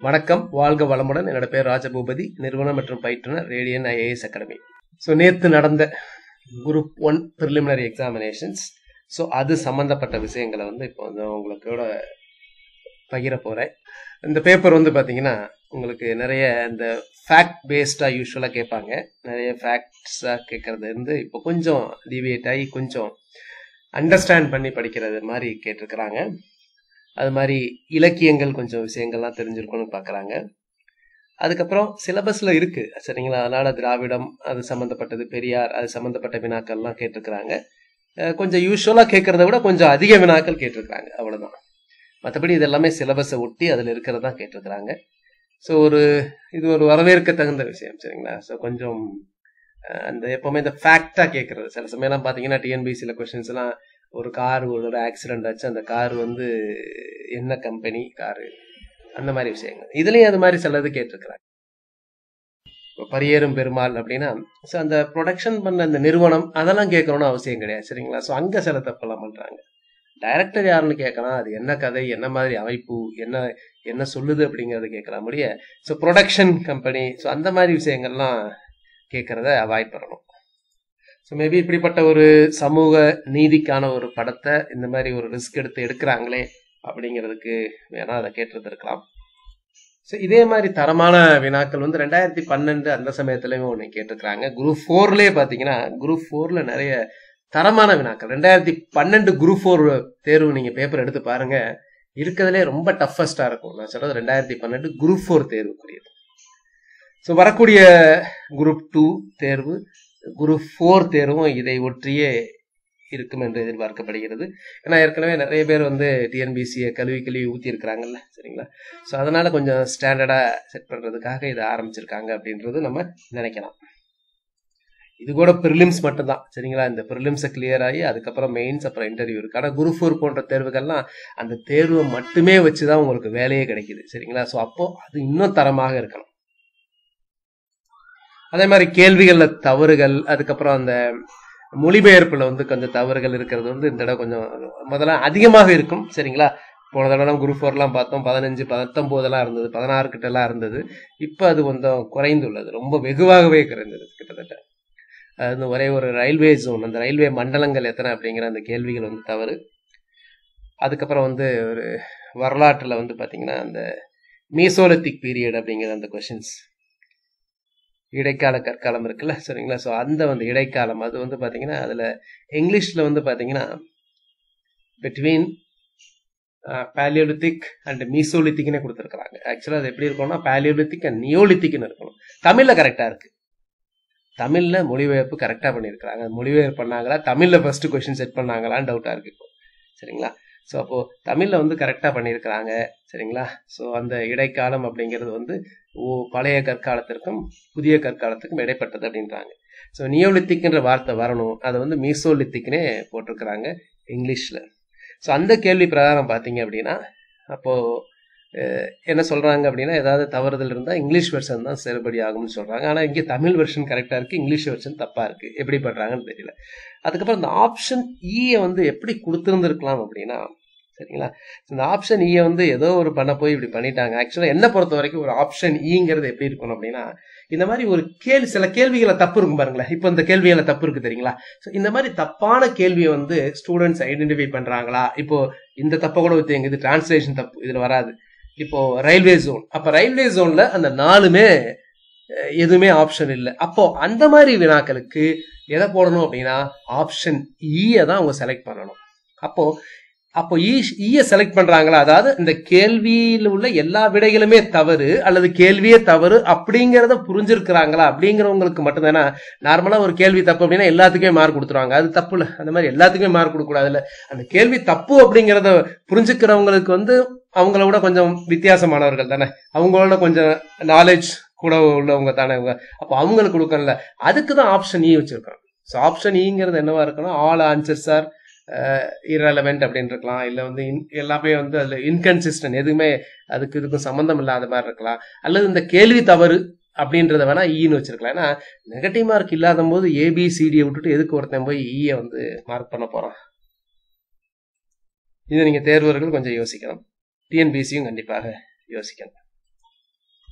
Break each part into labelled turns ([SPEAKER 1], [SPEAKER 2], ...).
[SPEAKER 1] வணக்கம் வாழ்க வளமுடன் என்னோட பேர் ராஜபூபதி நிறுவனம் மற்றும் பயிற்றுனர் ரேடியன் ஐஏஎஸ் அகாடமி ஸோ நேற்று நடந்த group one preliminary examinations so அது சம்மந்தப்பட்ட விஷயங்களை வந்து இப்போ வந்து உங்களுக்கோட பகிர போகிறேன் இந்த பேப்பர் வந்து பார்த்தீங்கன்னா உங்களுக்கு நிறைய இந்த ஃபேக்ட் பேஸ்டாக யூஸ்வலாக கேட்பாங்க நிறைய ஃபேக்ட்ஸாக கேட்கறது வந்து இப்போ கொஞ்சம் டிவியேட் ஆகி கொஞ்சம் அண்டர்ஸ்டாண்ட் பண்ணி படிக்கிறது மாதிரி கேட்டிருக்கிறாங்க அது மாதிரி இலக்கியங்கள் கொஞ்சம் விஷயங்கள்லாம் தெரிஞ்சிருக்கணும்னு பார்க்குறாங்க அதுக்கப்புறம் சிலபஸில் இருக்குது சரிங்களா அதனால் திராவிடம் அது சம்மந்தப்பட்டது பெரியார் அது சம்மந்தப்பட்ட வினாக்கள்லாம் கேட்டிருக்கிறாங்க அஹ் கொஞ்சம் யூஸ்வலாக கேட்குறத விட கொஞ்சம் அதிக வினாக்கள் கேட்டிருக்கிறாங்க அவ்வளோதான் மற்றபடி இது எல்லாமே சிலபஸை ஒட்டி அதில் இருக்கிறதா கேட்டிருக்கிறாங்க ஸோ ஒரு இது ஒரு வரவேற்க தகுந்த விஷயம் சரிங்களா ஸோ கொஞ்சம் அஹ், அந்த எப்போவுமே இந்த ஃபேக்டாக கேட்குறது சில சமயம்லாம் பார்த்தீங்கன்னா டிஎன்பிசியில் கொஷின்ஸ்லாம் ஒரு கார் ஒரு ஆக்சிடென்ட் ஆச்சு அந்த கார் வந்து என்ன கம்பெனி காரு அந்த மாதிரி விஷயங்கள் இதுலேயும் அது மாதிரி சிலது கேட்டிருக்கிறாங்க இப்போ பரியேறும் பெருமாள் அப்படின்னா ஸோ அந்த ப்ரொடக்ஷன் பண்ண அந்த நிறுவனம் அதெல்லாம் கேட்கணும்னு அவசியம் கிடையாது சரிங்களா ஸோ அங்கே சில தப்பெல்லாம் பண்ணுறாங்க டைரக்டர் யாருன்னு கேட்கலாம் அது என்ன கதை என்ன மாதிரி அமைப்பு என்ன என்ன சொல்லுது அப்படிங்கிறத கேட்கலாம் முடிய ஸோ ப்ரொடக்ஷன் கம்பெனி ஸோ அந்த மாதிரி விஷயங்கள்லாம் கேட்குறத அவாய்ட் பண்ணணும் ஸோ மேபி இப்படிப்பட்ட ஒரு சமூக நீதிக்கான ஒரு படத்தை இந்த மாதிரி ஒரு ரிஸ்க் எடுத்து எடுக்கிறாங்களே அப்படிங்கிறதுக்கு வேணா அதை கேட்டிருந்திருக்கலாம் ஸோ இதே மாதிரி தரமான வினாக்கள் வந்து ரெண்டாயிரத்தி பன்னெண்டு அந்த சமயத்துலையும் ஒன்று கேட்டிருக்கிறாங்க குரூப் ஃபோர்லேயே பார்த்தீங்கன்னா குரூப் ஃபோரில் நிறைய தரமான வினாக்கள் ரெண்டாயிரத்தி பன்னெண்டு குரூப் ஃபோர் தேர்வு நீங்கள் பேப்பர் எடுத்து பாருங்க இருக்கிறதுலே ரொம்ப டஃபஸ்டாக இருக்கும் நான் சொல்றது ரெண்டாயிரத்தி பன்னெண்டு குரூப் ஃபோர் தேர்வுக்குரியது ஸோ வரக்கூடிய குரூப் டூ தேர்வு குரூப் ஃபோர் தேர்வும் இதை ஒற்றியே இருக்கும் என்று எதிர்பார்க்கப்படுகிறது ஏன்னா ஏற்கனவே நிறைய பேர் வந்து டிஎன்பிசியை கழுவி கழுவி ஊற்றி இருக்கிறாங்கல்ல சரிங்களா ஸோ அதனால கொஞ்சம் ஸ்டாண்டர்டாக செட் பண்ணுறதுக்காக இதை ஆரம்பிச்சிருக்காங்க அப்படின்றது நம்ம நினைக்கலாம் இது கூட ப்ரிலிம்ஸ் மட்டும்தான் சரிங்களா இந்த ப்ரிலிம்ஸை கிளியர் ஆகி அதுக்கப்புறம் மெயின்ஸ் அப்புறம் இன்டர்வியூ இருக்கு ஆனால் குரூப் ஃபோர் போன்ற தேர்வுகள்லாம் அந்த தேர்வை மட்டுமே வச்சு தான் உங்களுக்கு வேலையே கிடைக்குது சரிங்களா ஸோ அப்போ அது இன்னும் தரமாக இருக்கணும் அதே மாதிரி கேள்விகளில் தவறுகள் அதுக்கப்புறம் அந்த மொழிபெயர்ப்பில் வந்து கொஞ்சம் தவறுகள் இருக்கிறது வந்து இந்த தடவை கொஞ்சம் முதல்ல அதிகமாக இருக்கும் சரிங்களா போன தடவை குரூப் ஃபோர்லாம் பார்த்தோம் பதினஞ்சு பத்தொம்போதெல்லாம் இருந்தது பதினாறு கிட்டலாம் இருந்தது இப்போ அது கொஞ்சம் குறைந்துள்ளது ரொம்ப வெகுவாகவே குறைந்தது கிட்டத்தட்ட அது ஒரே ஒரு ரயில்வே ஜோன் அந்த ரயில்வே மண்டலங்கள் எத்தனை அப்படிங்கிற அந்த கேள்விகள் வந்து தவறு அதுக்கப்புறம் வந்து ஒரு வரலாற்றில் வந்து பார்த்தீங்கன்னா அந்த மீசோலத்திக் பீரியட் அப்படிங்கிற அந்த கொஷின்ஸ் இடைக்கால கற்காலம் இருக்குல்ல சரிங்களா ஸோ அந்த வந்து இடைக்காலம் அது வந்து பார்த்தீங்கன்னா அதில் இங்கிலீஷில் வந்து பார்த்தீங்கன்னா பிட்வீன் பேலியோலித்திக் அண்ட் மீசோலித்திக்னே கொடுத்துருக்குறாங்க ஆக்சுவலாக அது எப்படி இருக்கும்னா பேலியோலித்திக் அண்ட் நியோலித்திக்னு இருக்கணும் தமிழில் கரெக்டாக இருக்கு தமிழில் மொழிபெயர்ப்பு கரெக்டாக பண்ணியிருக்கிறாங்க மொழிபெயர்ப்பு பண்ணாங்களா தமிழில் ஃபர்ஸ்ட் கொஷின் செட் பண்ணாங்களான்னு டவுட்டாக இருக்கு இப்போ சரிங்களா ஸோ அப்போது தமிழில் வந்து கரெக்டாக பண்ணியிருக்கிறாங்க சரிங்களா ஸோ அந்த இடைக்காலம் அப்படிங்கிறது வந்து ஓ பழைய கற்காலத்திற்கும் புதிய கற்காலத்துக்கும் இடைப்பட்டது அப்படின்றாங்க ஸோ நியோலித்திக்ன்ற வார்த்தை வரணும் அதை வந்து மீசோலித்திக்னே போட்டிருக்கிறாங்க இங்கிலீஷில் ஸோ அந்த கேள்வி பிரகாரம் பார்த்தீங்க அப்படின்னா அப்போது என்ன சொல்கிறாங்க அப்படின்னா ஏதாவது தவறுதல் இருந்தால் இங்கிலீஷ் வெர்ஷன் தான் செல்லுபடி ஆகும்னு சொல்கிறாங்க ஆனால் இங்கே தமிழ் வெர்ஷன் கரெக்டாக இருக்குது இங்கிலீஷ் வெர்ஷன் தப்பாக இருக்குது எப்படி பண்ணுறாங்கன்னு தெரியல அதுக்கப்புறம் இந்த ஆப்ஷன் ஈயை வந்து எப்படி கொடுத்துருந்துருக்கலாம் அப்படின்னா சரிங்களா இந்த ஆப்ஷன் ஈயை வந்து ஏதோ ஒரு பண்ண போய் இப்படி பண்ணிட்டாங்க ஆக்சுவலாக என்ன பொறுத்த வரைக்கும் ஒரு ஆப்ஷன் ஈங்கிறது எப்படி இருக்கணும் அப்படின்னா இந்த மாதிரி ஒரு கேள்வி சில கேள்விகளை தப்பு இருக்கும் பாருங்களேன் இப்போ இந்த கேள்விகளை தப்பு இருக்கு தெரியுங்களா ஸோ இந்த மாதிரி தப்பான கேள்வியை வந்து ஸ்டூடெண்ட்ஸ் ஐடென்டிஃபை பண்ணுறாங்களா இப்போ இந்த தப்பை கூட வச்சு இது டிரான்ஸ்லேஷன் தப்பு இதில் வராது இப்போ ரயில்வே ஜோன் அப்போ ரயில்வே ஜோனில் அந்த நாலுமே எதுவுமே ஆப்ஷன் இல்லை அப்போ அந்த மாதிரி வினாக்களுக்கு எதை போடணும் அப்படின்னா ஆப்ஷன் ஈயை தான் அவங்க செலக்ட் பண்ணணும் அப்போ அப்போ ஈ ஈயை செலக்ட் பண்றாங்களா அதாவது இந்த கேள்வியில் உள்ள எல்லா விடைகளுமே தவறு அல்லது கேள்வியே தவறு அப்படிங்கிறத புரிஞ்சிருக்கிறாங்களா அப்படிங்கிறவங்களுக்கு மட்டும்தானே நார்மலா ஒரு கேள்வி தப்பு அப்படின்னா எல்லாத்துக்குமே மார்க் கொடுத்துருவாங்க அது தப்பு இல்லை அந்த மாதிரி எல்லாத்துக்குமே மார்க் கொடுக்க கூடாதுல்ல அந்த கேள்வி தப்பு அப்படிங்கிறத புரிஞ்சுக்கிறவங்களுக்கு வந்து அவங்கள விட கொஞ்சம் வித்தியாசமானவர்கள் தானே அவங்களோட கொஞ்சம் நாலேஜ் கூட உள்ளவங்க தானே அவங்க அப்போ அவங்களுக்கு கொடுக்கணும்ல அதுக்கு தான் ஆப்ஷன் ஈ வச்சிருக்கோம் ஸோ ஆப்ஷன் ஈங்கிறது என்னவா இருக்கணும் ஆல் ஆன்சர்ஸ் ஆர் இரலவெண்ட் அப்படின்னு இருக்கலாம் இல்லை வந்து எல்லாமே வந்து அதில் இன்கன்சிஸ்டன்ட் எதுவுமே அதுக்கு இதுக்கும் சம்மந்தம் இல்லாத மாதிரி இருக்கலாம் அல்லது இந்த கேள்வி தவறு அப்படின்றத வேணா ஈன்னு வச்சிருக்கலாம் ஏன்னா நெகட்டிவ் மார்க் இல்லாத போது ஏபிசிடியை விட்டுட்டு எதுக்கு ஒருத்தன் போய் ஈயை வந்து மார்க் பண்ண போறான் இதை நீங்க தேர்வர்கள் கொஞ்சம் யோசிக்கணும் டிஎன்பிசியும் கண்டிப்பாக யோசிக்கணும்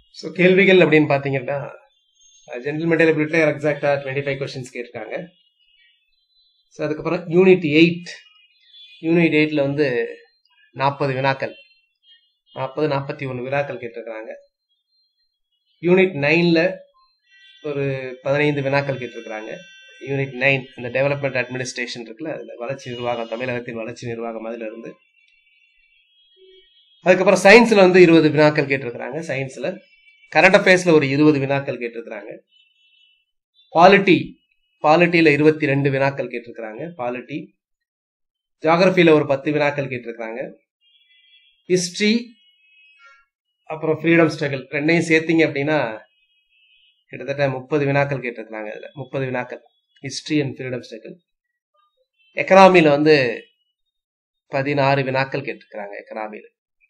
[SPEAKER 1] ஸோ கேள்விகள் அப்படின்னு பார்த்தீங்கன்னா ஜென்ரல் மெட்டல் எபிலிட்டியில் எக்ஸாக்டாக டுவெண்ட்டி ஃபைவ் கொஸ்டின்ஸ் கேட்டிருக்காங்க ஸோ அதுக்கப்புறம் யூனிட் எயிட் யூனிட் எயிட்டில் வந்து நாற்பது வினாக்கள் நாற்பது நாற்பத்தி ஒன்று வினாக்கள் கேட்டிருக்கிறாங்க யூனிட் நைனில் ஒரு பதினைந்து வினாக்கள் கேட்டிருக்கிறாங்க யூனிட் நைன் இந்த டெவலப்மெண்ட் அட்மினிஸ்ட்ரேஷன் இருக்குல்ல அதில் வளர்ச்சி நிர்வாகம் தமிழகத்தின் வளர்ச்சி நிர்வாகம் அதில் இருந்து அதுக்கப்புறம் சயின்ஸில் வந்து இருபது வினாக்கள் கேட்டிருக்கிறாங்க சயின்ஸில் கரண்ட் அஃபேர்ஸில் ஒரு இருபது வினாக்கள் கேட்டிருக்கிறாங்க பாலிட்டி பாலிட்டியில் இருபத்தி ரெண்டு வினாக்கள் கேட்டிருக்கிறாங்க பாலிட்டி ஜாகிரபியில் ஒரு பத்து வினாக்கள் கேட்டிருக்கிறாங்க ஹிஸ்ட்ரி அப்புறம் ஃப்ரீடம் ஸ்ட்ரகிள் ரெண்டையும் சேர்த்தீங்க அப்படின்னா கிட்டத்தட்ட முப்பது வினாக்கள் கேட்டிருக்கிறாங்க இதில் முப்பது வினாக்கள் ஹிஸ்ட்ரி அண்ட் ஃப்ரீடம் ஸ்ட்ரகிள் எக்கனாமியில் வந்து பதினாறு வினாக்கள் கேட்டிருக்கிறாங்க எக்கனாமியில்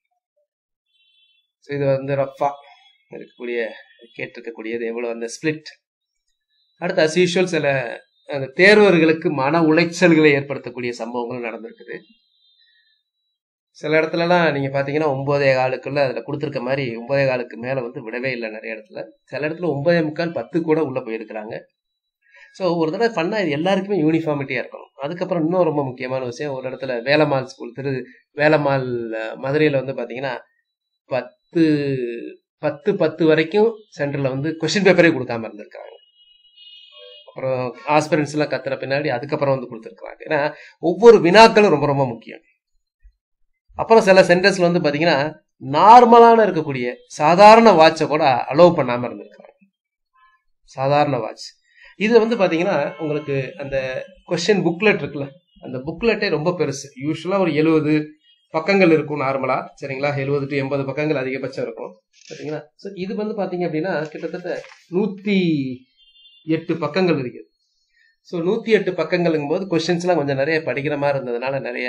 [SPEAKER 1] ஸோ இது வந்து ரஃபா இருக்கக்கூடிய கேட்டிருக்கக்கூடியது எவ்வளோ அந்த ஸ்பிளிட் அடுத்து அஸ் யூஷுவல் சில அந்த தேர்வர்களுக்கு மன உளைச்சல்களை ஏற்படுத்தக்கூடிய சம்பவங்களும் நடந்திருக்குது சில இடத்துலலாம் நீங்கள் பார்த்தீங்கன்னா ஒன்பதே காலுக்குள்ள அதில் கொடுத்துருக்க மாதிரி ஒன்பதே காலுக்கு மேலே வந்து விடவே இல்லை நிறைய இடத்துல சில இடத்துல ஒன்பதே முக்கால் பத்து கூட உள்ளே போயிருக்கிறாங்க ஸோ ஒரு தடவை பண்ணால் இது எல்லாருக்குமே யூனிஃபார்மிட்டியாக இருக்கணும் அதுக்கப்புறம் இன்னும் ரொம்ப முக்கியமான விஷயம் ஒரு இடத்துல வேலம்மாள் ஸ்கூல் திரு வேலம்மாள் மதுரையில் வந்து பார்த்தீங்கன்னா பத்து பத்து பத்து வரைக்கும் சென்டரில் வந்து கொஷின் பேப்பரே கொடுக்காம இருந்திருக்காங்க அப்புறம் ஆஸ்பிரன்ஸ் எல்லாம் கத்துற பின்னாடி அதுக்கப்புறம் வந்து கொடுத்துருக்காங்க ஏன்னா ஒவ்வொரு வினாக்களும் ரொம்ப ரொம்ப முக்கியம் அப்புறம் சில சென்டர்ஸ்ல வந்து பாத்தீங்கன்னா நார்மலான இருக்கக்கூடிய சாதாரண வாட்சை கூட அலோவ் பண்ணாம இருந்திருக்காங்க சாதாரண வாட்ச் இது வந்து பாத்தீங்கன்னா உங்களுக்கு அந்த கொஸ்டின் புக்லெட் இருக்குல்ல அந்த புக்லெட்டே ரொம்ப பெருசு யூஸ்வலா ஒரு எழுபது பக்கங்கள் இருக்கும் நார்மலா சரிங்களா எழுபது டு எண்பது பக்கங்கள் அதிகபட்சம் இருக்கும் சரிங்களா ஸோ இது வந்து பாத்தீங்க அப்படின்னா கிட்டத்தட்ட நூத்தி எட்டு பக்கங்கள் இருக்குது ஸோ நூத்தி எட்டு பக்கங்களுங்கும் போது கொஸ்டின்ஸ்லாம் கொஞ்சம் நிறைய படிக்கிற மாதிரி இருந்ததுனால நிறைய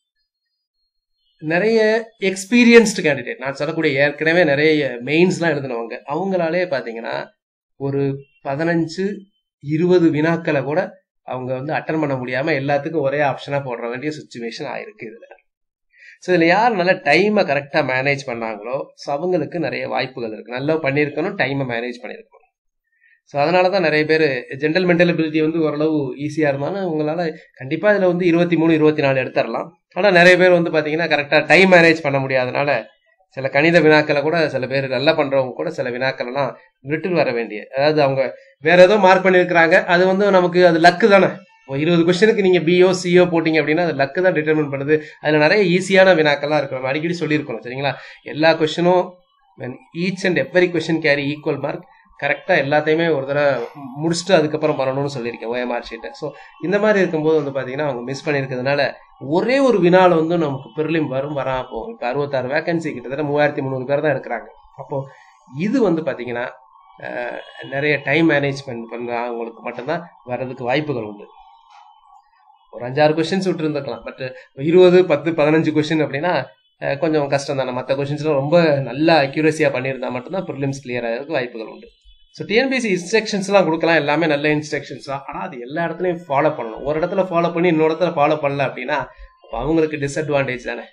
[SPEAKER 1] நிறைய எக்ஸ்பீரியன்ஸ்டு கேண்டிடேட் நான் சொல்லக்கூடிய ஏற்கனவே நிறைய மெயின்ஸ்லாம் எழுதினவங்க அவங்களாலே பார்த்தீங்கன்னா ஒரு பதினஞ்சு இருபது வினாக்களை கூட அவங்க வந்து அட்டன் பண்ண முடியாம எல்லாத்துக்கும் ஒரே ஆப்ஷனா போடுற வேண்டிய சுச்சுவேஷன் ஆயிருக்கு இதுல ஸோ இதில் யார் நல்லா டைமை கரெக்டாக மேனேஜ் பண்ணாங்களோ ஸோ அவங்களுக்கு நிறைய வாய்ப்புகள் இருக்கு நல்லா பண்ணியிருக்கணும் டைமை மேனேஜ் பண்ணியிருக்கணும் ஸோ அதனால தான் நிறைய பேர் ஜென்ரல் மென்டல் எபிலிட்டி வந்து ஓரளவு ஈஸியாக இருந்தாலும் உங்களால் கண்டிப்பாக இதில் வந்து இருபத்தி மூணு இருபத்தி நாலு எடுத்துடலாம் ஆனால் நிறைய பேர் வந்து பார்த்தீங்கன்னா கரெக்டாக டைம் மேனேஜ் பண்ண முடியாதனால சில கணித வினாக்களை கூட சில பேர் நல்லா பண்ணுறவங்க கூட சில வினாக்கள் எல்லாம் விட்டு வர வேண்டிய அதாவது அவங்க வேற ஏதோ மார்க் பண்ணியிருக்கிறாங்க அது வந்து நமக்கு அது லக்கு தானே இருபது கொஸ்டினுக்கு நீங்க பிஓ சிஓ போட்டீங்க அப்படின்னா அது லக்கு தான் டிட்டர்மின் பண்ணுது அதுல நிறைய ஈஸியான வினாக்கள்லாம் இருக்கு நம்ம அடிக்கடி சொல்லியிருக்கணும் சரிங்களா எல்லா கொஸ்டினும் each and every question carry equal mark கரெக்டாக எல்லாத்தையுமே ஒரு தடவை முடிச்சுட்டு அதுக்கப்புறம் பண்ணணும்னு சொல்லியிருக்கேன் ஓஎம்ஆர் ஷீட்டை ஸோ இந்த மாதிரி இருக்கும்போது வந்து பார்த்தீங்கன்னா அவங்க மிஸ் பண்ணியிருக்கிறதுனால ஒரே ஒரு வினால வந்து நமக்கு பெருளிம் வரும் வரா போகும் இப்போ அறுபத்தாறு வேகன்சி கிட்டத்தட்ட மூவாயிரத்தி முந்நூறு பேர் தான் இருக்கிறாங்க அப்போ இது வந்து பார்த்தீங்கன்னா நிறைய டைம் மேனேஜ்மெண்ட் பண்ணுறவங்களுக்கு மட்டும்தான் வர்றதுக்கு வாய்ப்புகள் உண்டு ஒரு அஞ்சாறு கொஸ்டின்ஸ் விட்டு இருந்திருக்கலாம் பட் இருபது பத்து பதினஞ்சு கொஸ்டின் அப்படின்னா கொஞ்சம் கஷ்டம் தானே மற்ற கொஸ்டின்ஸ்லாம் ரொம்ப நல்லா அக்யூரஸியாக பண்ணியிருந்தா மட்டும்தான் ப்ரிலிம்ஸ் கிளியர் ஆகிறதுக்கு வாய்ப்புகள் உண்டு ஸோ டிஎன்பிசி இன்ஸ்ட்ரக்ஷன்ஸ்லாம் கொடுக்கலாம் எல்லாமே நல்ல இன்ஸ்ட்ரக்ஷன்ஸ் தான் ஆனால் அது எல்லா இடத்துலையும் ஃபாலோ பண்ணணும் ஒரு இடத்துல ஃபாலோ பண்ணி இன்னொரு இடத்துல ஃபாலோ பண்ணல அப்படின்னா அப்போ அவங்களுக்கு டிஸ்அட்வான்டேஜ் தானே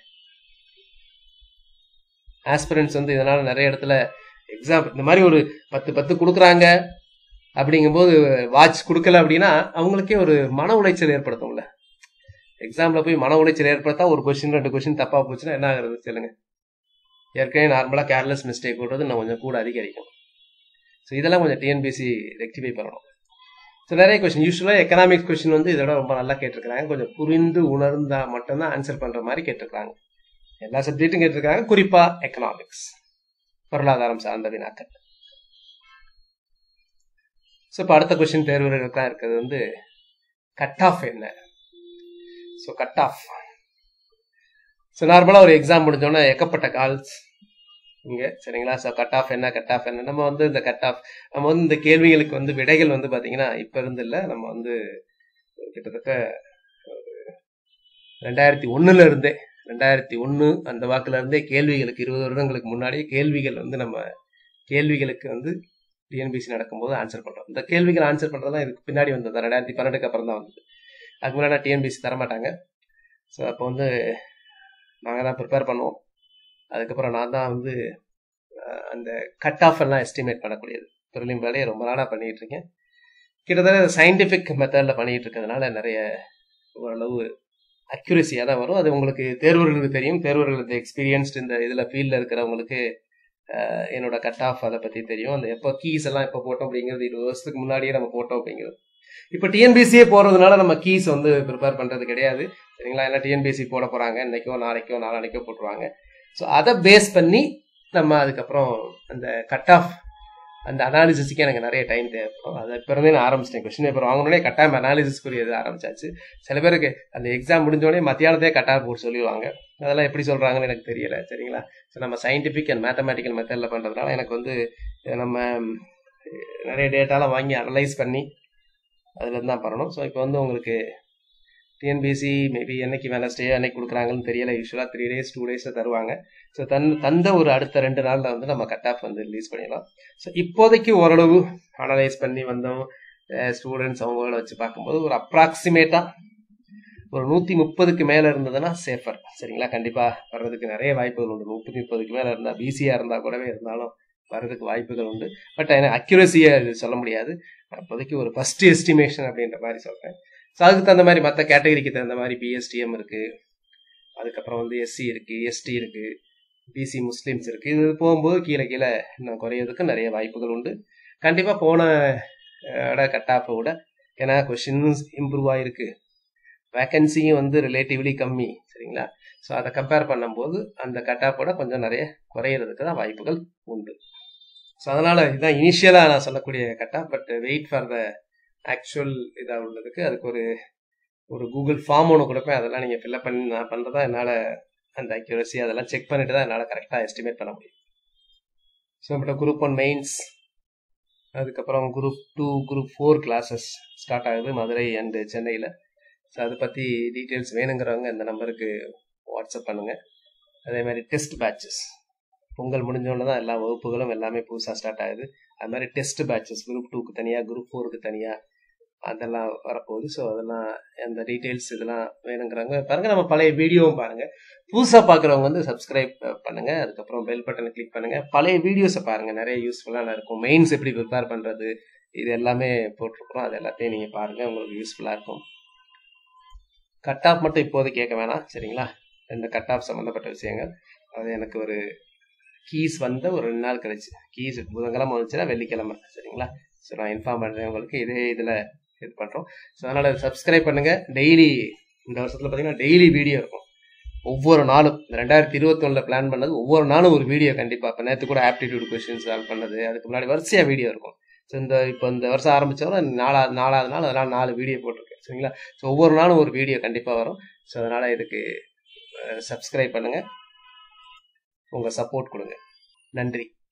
[SPEAKER 1] ஆஸ்பிரன்ஸ் வந்து இதனால நிறைய இடத்துல எக்ஸாம் இந்த மாதிரி ஒரு பத்து பத்து கொடுக்குறாங்க அப்படிங்கும்போது வாட்ச் கொடுக்கல அப்படின்னா அவங்களுக்கே ஒரு மன உளைச்சல் ஏற்படுத்தும்ல எக்ஸாம்ல போய் மன உளைச்சல் ஏற்படுத்தா ஒரு கொஸ்டின் ரெண்டு கொஸ்டின் தப்பா போச்சுன்னா என்ன ஆகுறது சொல்லுங்க ஏற்கனவே நார்மலா கேர்லெஸ் மிஸ்டேக் போடுறது இன்னும் கொஞ்சம் கூட அதிகரிக்கும் ஸோ இதெல்லாம் கொஞ்சம் டிஎன்பிசி ரெக்டிஃபை பண்ணணும் ஸோ நிறைய கொஸ்டின் யூஸ்வலாக எக்கனாமிக்ஸ் கொஸ்டின் வந்து இதோட ரொம்ப நல்லா கேட்டிருக்காங்க கொஞ்சம் புரிந்து உணர்ந்தா மட்டும்தான் ஆன்சர் பண்ற மாதிரி கேட்டிருக்காங்க எல்லா சப்ஜெக்ட்டும் கேட்டிருக்காங்க குறிப்பா எக்கனாமிக்ஸ் பொருளாதாரம் சார்ந்த வினாக்கள் ஸோ இப்போ அடுத்த கொஸ்டின் தேர்வுகளுக்காக இருக்கிறது வந்து கட் ஆஃப் என்ன ஸோ கட் ஆஃப் ஸோ நார்மலாக ஒரு எக்ஸாம் முடிஞ்சோன்னா ஏகப்பட்ட கால்ஸ் இங்கே சரிங்களா ஸோ கட் ஆஃப் என்ன கட் ஆஃப் என்ன நம்ம வந்து இந்த கட் ஆஃப் நம்ம வந்து இந்த கேள்விகளுக்கு வந்து விடைகள் வந்து பார்த்தீங்கன்னா இப்போ இருந்து இல்லை நம்ம வந்து கிட்டத்தட்ட ரெண்டாயிரத்தி ஒன்றுல இருந்தே ரெண்டாயிரத்தி ஒன்று அந்த வாக்குல இருந்தே கேள்விகளுக்கு இருபது வருடங்களுக்கு முன்னாடியே கேள்விகள் வந்து நம்ம கேள்விகளுக்கு வந்து டிஎன்பிசி நடக்கும்போது ஆன்சர் பண்ணுறோம் இந்த கேள்விகள் ஆன்சர் பண்ணுறதுலாம் இதுக்கு பின்னாடி வந்தது ரெண்டாயிரத்தி பன்னெண்டுக்கு அப்புறம் தான் வந்தது அதுக்கு முன்னாடி டிஎன்பிசி தரமாட்டாங்க ஸோ அப்போ வந்து நாங்கள் தான் ப்ரிப்பேர் பண்ணுவோம் அதுக்கப்புறம் நான் தான் வந்து அந்த கட் ஆஃப் எல்லாம் எஸ்டிமேட் பண்ணக்கூடியது ப்ரிலிம் வேலையை ரொம்ப நாளாக பண்ணிட்டு இருக்கேன் கிட்டத்தட்ட சயின்டிஃபிக் மெத்தடில் பண்ணிட்டு இருக்கிறதுனால நிறைய ஓரளவு அக்யூரஸியாக தான் வரும் அது உங்களுக்கு தேர்வர்களுக்கு தெரியும் தேர்வர்களுக்கு எக்ஸ்பீரியன்ஸ்டு இந்த இதில் ஃபீல்டில் இருக்கிறவங்களுக்கு என்னோட கட் ஆஃப் அதை பற்றி தெரியும் அந்த எப்போ கீஸ் எல்லாம் எப்போ போட்டோம் அப்படிங்கிறது இருபது வருஷத்துக்கு முன்னாடியே நம்ம போட்டோம் அப்படிங்கிறது இப்போ டிஎன்பிசியே போகிறதுனால நம்ம கீஸ் வந்து ப்ரிப்பேர் பண்ணுறது கிடையாது சரிங்களா ஏன்னா டிஎன்பிசி போட போகிறாங்க இன்னைக்கோ நாளைக்கோ நாளானைக்கோ போட்டுருவாங்க ஸோ அதை பேஸ் பண்ணி நம்ம அதுக்கப்புறம் அந்த கட் ஆஃப் அந்த அனாலிசிஸ்க்கு எனக்கு நிறைய டைம் தேவைப்படும் அதை இப்போ இருந்தே நான் ஆரம்பிச்சிட்டேன் கொஸ்டின் பேப்பர் வாங்கினோடனே கட்டாயம் அனாலிசிஸ்க்குரியது ஆரம்பிச்சாச்சு சில பேருக்கு அந்த எக்ஸாம் முடிஞ்சோடனே மத்தியானத்தே கட்டாயம் போட்டு சொல்லிடுவாங்க அதெல்லாம் எப்படி சொல்கிறாங்கன்னு எனக்கு தெரியல சரிங்களா ஸோ நம்ம சயின்டிஃபிக் அண்ட் மேத்தமேட்டிக்கல் மெத்தடில் பண்ணுறதுனால எனக்கு வந்து நம்ம நிறைய டேட்டாலாம் வாங்கி அனலைஸ் பண்ணி அதுலேருந்து தான் பண்ணணும் ஸோ இப்போ வந்து உங்களுக்கு டிஎன்பிசி மேபி என்னைக்கு வேலை ஸ்டே அன்னைக்கு கொடுக்குறாங்கன்னு தெரியல யூஸ்வலாக த்ரீ டேஸ் டூ டேஸில் தருவாங்க ஸோ தன் தந்த ஒரு அடுத்த ரெண்டு நாளில் வந்து நம்ம கட் ஆஃப் வந்து ரிலீஸ் பண்ணிடலாம் ஸோ இப்போதைக்கு ஓரளவு அனலைஸ் பண்ணி வந்தோம் ஸ்டூடெண்ட்ஸ் அவங்கள வச்சு பார்க்கும்போது ஒரு அப்ராக்சிமேட்டாக ஒரு நூற்றி முப்பதுக்கு மேலே இருந்ததுன்னா சேஃபர் சரிங்களா கண்டிப்பாக வர்றதுக்கு நிறைய வாய்ப்புகள் உண்டு நூற்றி முப்பதுக்கு மேலே இருந்தால் பிசியாக இருந்தால் கூடவே இருந்தாலும் வர்றதுக்கு வாய்ப்புகள் உண்டு பட் எனக்கு அக்யூரஸியாக இது சொல்ல முடியாது அப்போதைக்கு ஒரு ஃபர்ஸ்ட் எஸ்டிமேஷன் அப்படின்ற மாதிரி சொல்கிறேன் ஸோ அதுக்கு தகுந்த மாதிரி மற்ற கேட்டகரிக்கு தகுந்த மாதிரி பிஎஸ்டிஎம் இருக்குது அதுக்கப்புறம் வந்து எஸ்சி இருக்குது எஸ்டி இருக்குது பிசி முஸ்லீம்ஸ் இருக்குது இது போகும்போது கீழே கீழே இன்னும் குறையிறதுக்கு நிறைய வாய்ப்புகள் உண்டு கண்டிப்பாக போன விட கட் ஆஃபை விட ஏன்னா கொஷின்ஸ் இம்ப்ரூவ் ஆகிருக்கு வேக்கன்சியும் வந்து ரிலேட்டிவ்லி கம்மி சரிங்களா ஸோ அதை கம்பேர் பண்ணும்போது அந்த கட் ஆஃபோட கொஞ்சம் நிறைய குறையிறதுக்கு தான் வாய்ப்புகள் உண்டு ஸோ அதனால் இதுதான் இனிஷியலாக நான் சொல்லக்கூடிய cut off but wait for the actual இதாக உள்ளதுக்கு அதுக்கு ஒரு ஒரு கூகுள் ஃபார்ம் ஒன்று கொடுப்பேன் அதெல்லாம் நீங்கள் ஃபில்அப் பண்ணி நான் பண்ணுறதா என்னால் அந்த அக்யூரஸி அதெல்லாம் செக் பண்ணிட்டு தான் என்னால் கரெக்டாக எஸ்டிமேட் பண்ண முடியும் ஸோ இப்போ குரூப் ஒன் மெயின்ஸ் அதுக்கப்புறம் group two group four classes start ஆகுது மதுரை அண்டு சென்னையில் ஸோ அதை பற்றி டீட்டெயில்ஸ் வேணுங்கிறவங்க இந்த நம்பருக்கு வாட்ஸ்அப் பண்ணுங்கள் அதே மாதிரி டெஸ்ட் பேட்சஸ் பொங்கல் முடிஞ்சோடனே தான் எல்லா வகுப்புகளும் எல்லாமே புதுசாக ஸ்டார்ட் ஆகுது அது மாதிரி டெஸ்ட் பேட்சஸ் குரூப் டூக்கு தனியாக குரூப் ஃபோருக்கு தனியாக அதெல்லாம் வரப்போகுது ஸோ அதெல்லாம் அந்த டீட்டெயில்ஸ் இதெல்லாம் வேணுங்கிறாங்க பாருங்கள் நம்ம பழைய வீடியோவும் பாருங்கள் புதுசாக பார்க்குறவங்க வந்து சப்ஸ்கிரைப் பண்ணுங்கள் அதுக்கப்புறம் பெல் பட்டனை கிளிக் பண்ணுங்கள் பழைய வீடியோஸை பாருங்கள் நிறைய யூஸ்ஃபுல்லாக இருக்கும் மெயின்ஸ் எப்படி ப்ரிப்பேர் பண்ணுறது இது எல்லாமே போட்டிருக்கிறோம் அது எல்லாத்தையும் நீங்கள் பாருங்கள் உங்களுக்கு யூஸ்ஃபுல்லாக இருக்கும் கட் ஆஃப் மட்டும் இப்போது கேட்க வேணாம் சரிங்களா இந்த கட் ஆஃப் சம்மந்தப்பட்ட விஷயங்கள் அது எனக்கு ஒரு கீஸ் வந்த ஒரு ரெண்டு நாள் கழிச்சு கீஸ் புதன்கிழமை வந்துச்சுன்னா வெள்ளிக்கிழமை சரிங்களா ஸோ நான் இன்ஃபார்ம் பண்ணுறேன் உங்களுக்கு இதே இதில் இது பண்ணுறோம் ஸோ அதனால் சப்ஸ்கிரைப் பண்ணுங்கள் டெய்லி இந்த வருஷத்தில் பார்த்தீங்கன்னா டெய்லி வீடியோ இருக்கும் ஒவ்வொரு நாளும் இந்த ரெண்டாயிரத்தி இருபத்தொன்னில் பிளான் பண்ணது ஒவ்வொரு நாளும் ஒரு வீடியோ கண்டிப்பாக இப்போ நேற்று கூட ஆப்டிடியூட் கொஸ்டின் சால்வ் பண்ணது அதுக்கு முன்னாடி வரிசையாக வீடியோ இருக்கும் ஸோ இந்த இப்போ இந்த வருஷம் ஆரம்பித்தவரை நாலாவது நாலாவது நாள் அதனால் நாலு வீடியோ போட்டிருக்கேன் சரிங்களா ஸோ ஒவ்வொரு நாளும் ஒரு வீடியோ கண்டிப்பாக வரும் ஸோ அதனால் இதுக்கு சப்ஸ்கிரைப் பண்ணுங்கள் உங்கள் சப்போர்ட் கொடுங்க நன்றி